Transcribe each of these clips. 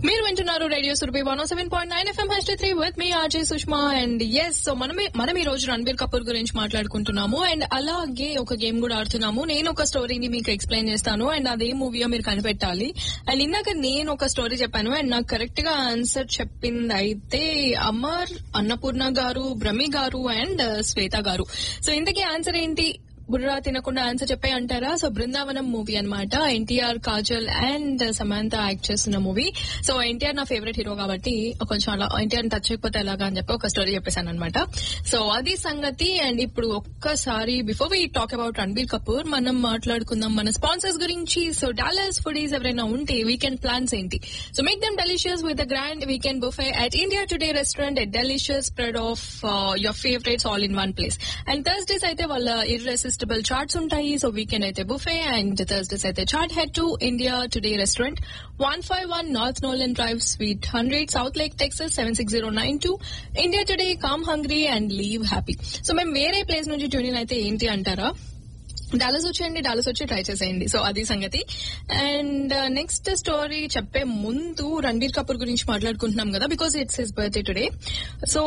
మీరు వింటున్నారు radio Surabhi one seven point nine FM H three with me RJ Sushma and yes so మనం మనం ఈ రోజు రణబీర్ కపూర్ గురించి మాట్లాడుకుంటున్నాము అండ్ అలాగే ఒక గేమ్ కూడా ఆడుతున్నాము నేను ఒక స్టోరీని మీకు ఎక్స్ప్లెయిన్ చేస్తాను అండ్ అదే మూవీయో మీరు కనిపెట్టాలి అండ్ ఇందాక నేను ఒక స్టోరీ చెప్పాను అండ్ నాకు కరెక్ట్ గా ఆన్సర్ చెప్పింది అయితే అమర్ అన్నపూర్ణ గారు బ్రహ్మి గారు అండ్ శ్వేత గారు సో ఇంతకీ ఆన్సర్ ఏంటి బుర్రా తినకుండా ఆన్సర్ చెప్పే అంటారా సో బృందావనం మూవీ అన్నమాట NTR Kajal and Samantha act చేస్తున్న మూవీ సో ఎన్టీఆర్ నా ఫేవరెట్ హీరో కాబట్టి కొంచెం అలా ఎన్టీఆర్ టచ్ అయిపోతే ఎలాగా అని చెప్పి ఒక స్టోరీ చెప్పేశాను అనమాట సో అది సంగతి అండ్ ఇప్పుడు ఒక్కసారి before we talk about Ranbir Kapoor మనం మాట్లాడుకుందాం మన స్పాన్సర్స్ గురించి సో డాలర్స్ ఫుడీస్ ఎవరైనా ఉంటే వీకెండ్ ప్లాన్స్ ఏంటి so make them delicious with the grand weekend buffet at India Today restaurant at delicious spread of your favourites all in one place and Thursdays అయితే వాళ్ళ irresistible chaats ఉంటాయి so weekend అయితే buffet and Thursdays అయితే chaat head to India Today restaurant one five one North Nolan Drive suite hundred South Lake Texas seven six zero nine two India Today com hungry and leave happy so మేము వేరే place నుంచి tune అయితే ఏంటి అంటారా Dallas వచ్చేయండి Dallas వచ్చి try చేసేయండి so అది సంగతి అండ్ నెక్స్ట్ స్టోరీ చెప్పే ముందు రణబీర్ కపూర్ గురించి మాట్లాడుకుంటున్నాం కదా because it's his birthday today so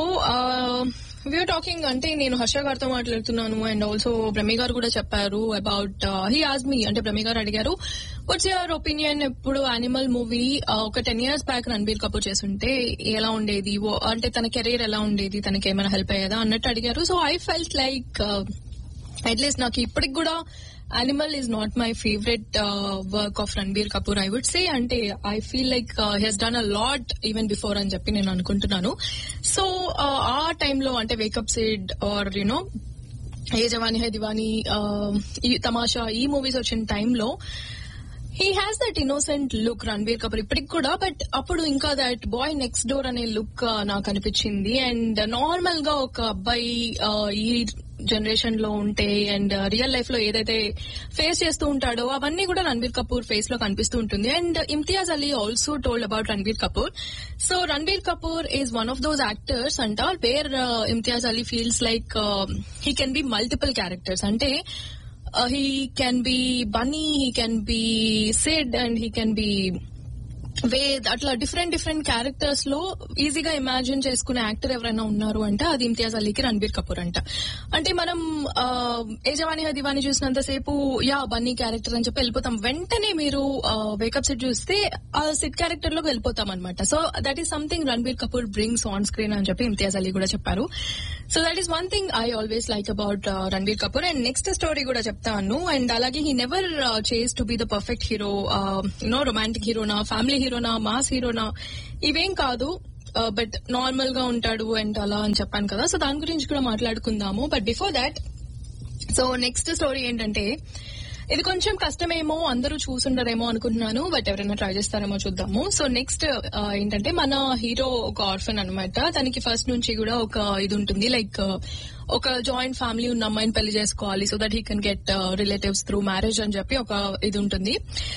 we're talking అంటే నేను హర్ష గారితో మాట్లాడుతున్నాను అండ్ ఆల్సో బ్రహ్మి గారు కూడా చెప్పారు అబౌట్ హీ ఆజ్ మీ అంటే బ్రహ్మి గారు అడిగారు వాట్స్ యువర్ ఒపీనియన్ ఇప్పుడు యానిమల్ మూవీ ఒక ten years back Ranbir Kapoor చేస్తుంటే ఎలా ఉండేది ఓ- అంటే తన కెరీర్ ఎలా ఉండేది తనకి ఏమైనా హెల్ప్ అయ్యేదా అన్నట్టు అడిగారు so I felt like at least నాకు ఇప్పటికి కూడా Animal is not my favourite work of Ranbir Kapoor I would say అంటే I feel like he's done a lot even before అని చెప్పి నేను అనుకుంటున్నాను సో ఆ టైంలో అంటే wake up Sid or you know Yeh Jawaani Hai Deewani ఈ తమాషా ఈ మూవీస్ వచ్చిన టైంలో he has that innocent look Ranbir Kapoor ఇప్పటికి కూడా బట్ అప్పుడు ఇంకా దట్ బాయ్ నెక్స్ట్ డోర్ అనే లుక్ నాకు అనిపించింది అండ్ నార్మల్ గా ఒక అబ్బాయి ఆ, ఈ జనరేషన్ లో ఉంటే అండ్ రియల్ లైఫ్ లో ఏదైతే ఫేస్ చేస్తూ ఉంటాడో అవన్నీ కూడా రణబీర్ కపూర్ ఫేస్ లో కనిపిస్తూ ఉంటుంది and Imtiaz Ali also told about Ranbir Kapoor so Ranbir Kapoor is one of those actors అంట where Imtiaz Ali feels like he can be multiple characters అంటే uh, he can be bunny, he can be Sid, and he can be Ved అట్లా different different characters లో ఈజీగా imagine చేసుకునే actor ఎవరైనా ఉన్నారు అంటే అది ఇమ్తియాజ్ అలీకి రణబీర్ కపూర్ అంట అంటే మనం ఆ, ఏ జవానీ హై దివానీ చూసినంతసేపు యా బన్నీ క్యారెక్టర్ అని చెప్పి వెళ్ళిపోతాం వెంటనే మీరు వేకప్ సెట్ చూస్తే ఆ సిట్ క్యారెక్టర్ లోకి వెళ్ళిపోతాం అనమాట so that is something Ranbir Kapoor brings on screen అని చెప్పి ఇమ్తియాజ్ అలీ కూడా చెప్పారు so that is one thing I always like about Ranbir Kapoor and next story కూడా చెప్తాను అండ్ అలాగే he never chase to be the perfect hero you రొమాంటిక్ హీరోనా ఫ్యామిలీ హీరోనా mass హీరోనా ఇవేం కాదు బట్ నార్మల్ గా ఉంటాడు అండ్ అలా అని చెప్పాను కదా సో దాని గురించి కూడా మాట్లాడుకుందాము but before that so next story ఏంటంటే ఇది కొంచెం కష్టమేమో అందరూ చూసుండరేమో అనుకుంటున్నాను బట్ ఎవరైనా ట్రై చేస్తారేమో చూద్దాము సో నెక్స్ట్ ఏంటంటే మన హీరో ఒక ఆర్ఫన్ అన్నమాట తనకి ఫస్ట్ నుంచి కూడా ఒక ఇది ఉంటుంది లైక్ ఒక జాయింట్ ఫ్యామిలీ ఉన్న అమ్మాయిని పెళ్లి చేసుకోవాలి so that he can get relatives through marriage అని చెప్పి ఒక ఇది ఉంటుంది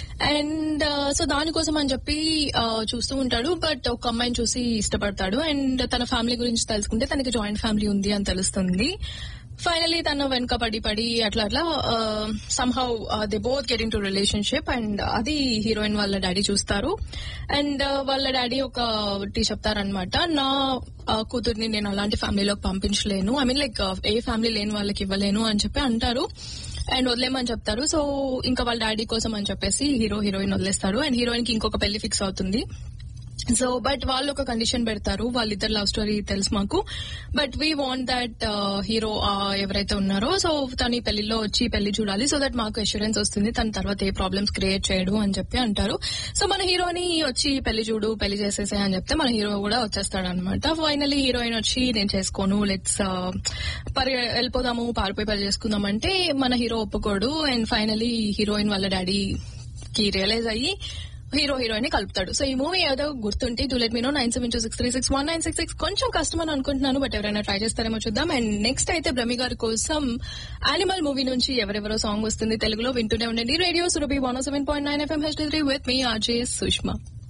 అండ్ సో దానికోసం అని చెప్పి ఆ, చూస్తూ ఉంటాడు బట్ ఒక అమ్మాయిని చూసి ఇష్టపడతాడు అండ్ తన ఫ్యామిలీ గురించి తెలుసుకుంటే తనకి జాయింట్ ఫ్యామిలీ ఉంది అని తెలుస్తుంది ఫైనలీ తను వెనక పడి పడి అట్లా అట్లా somehow they both get in to relationship and అది హీరోయిన్ వాళ్ళ డాడీ చూస్తారు అండ్ వాళ్ళ డాడీ ఒక టీ చెప్తారనమాట నా ఆ, కూతుర్ని నేను అలాంటి ఫ్యామిలీలోకి పంపించలేను I mean like a family లేని వాళ్ళకి ఇవ్వలేను అని చెప్పి అంటారు అండ్ వదిలేమని చెప్తారు సో ఇంకా వాళ్ళ డాడీ కోసం అని చెప్పేసి హీరో హీరోయిన్ వదిలేస్తారు అండ్ హీరోయిన్ కి ఇంకొక పెళ్లి ఫిక్స్ అవుతుంది సో బట్ వాళ్ళు ఒక కండిషన్ పెడతారు వాళ్ళిద్దరు లవ్ స్టోరీ తెలుసు మాకు but we want that hero ఎవరైతే ఉన్నారో సో తన ఈ పెళ్లిలో వచ్చి పెళ్లి చూడాలి సో దట్ మాకు అష్యూరెన్స్ వస్తుంది తన తర్వాత ఏ ప్రాబ్లమ్స్ క్రియేట్ చేయడు అని చెప్పి అంటారు సో మన హీరోని వచ్చి పెళ్లి చూడు పెళ్లి చేసేసే అని చెప్తే మన హీరో కూడా వచ్చేస్తాడు అనమాట ఫైనలీ హీరోయిన్ వచ్చి నేను చేసుకోను లెట్స్ పరి వెళ్ళిపోదాము పారిపోయి పెళ్లి చేసుకుందాం అంటే మన హీరో ఒప్పుకోడు అండ్ ఫైనలీ హీరోయిన్ వాళ్ళ డాడీ కి రియలైజ్ అయ్యి హీరో హీరోయిన్ కలుపుతాడు సో ఈ మూవీ ఏదో గుర్తుంటే to let me know nine seven two six three six one nine six six కొంచెం కష్టం అని అనుకుంటున్నాను బట్ ఎవరైనా ట్రై చేస్తారేమో చూద్దాం అండ్ నెక్స్ట్ అయితే బ్రహ్మి గారి కోసం యానిమల్ మూవీ నుంచి ఎవరెవరో సాంగ్ వస్తుంది తెలుగులో వింటూనే ఉండండి radio Surabhi one seven point nine FM H three with me RJ Sushma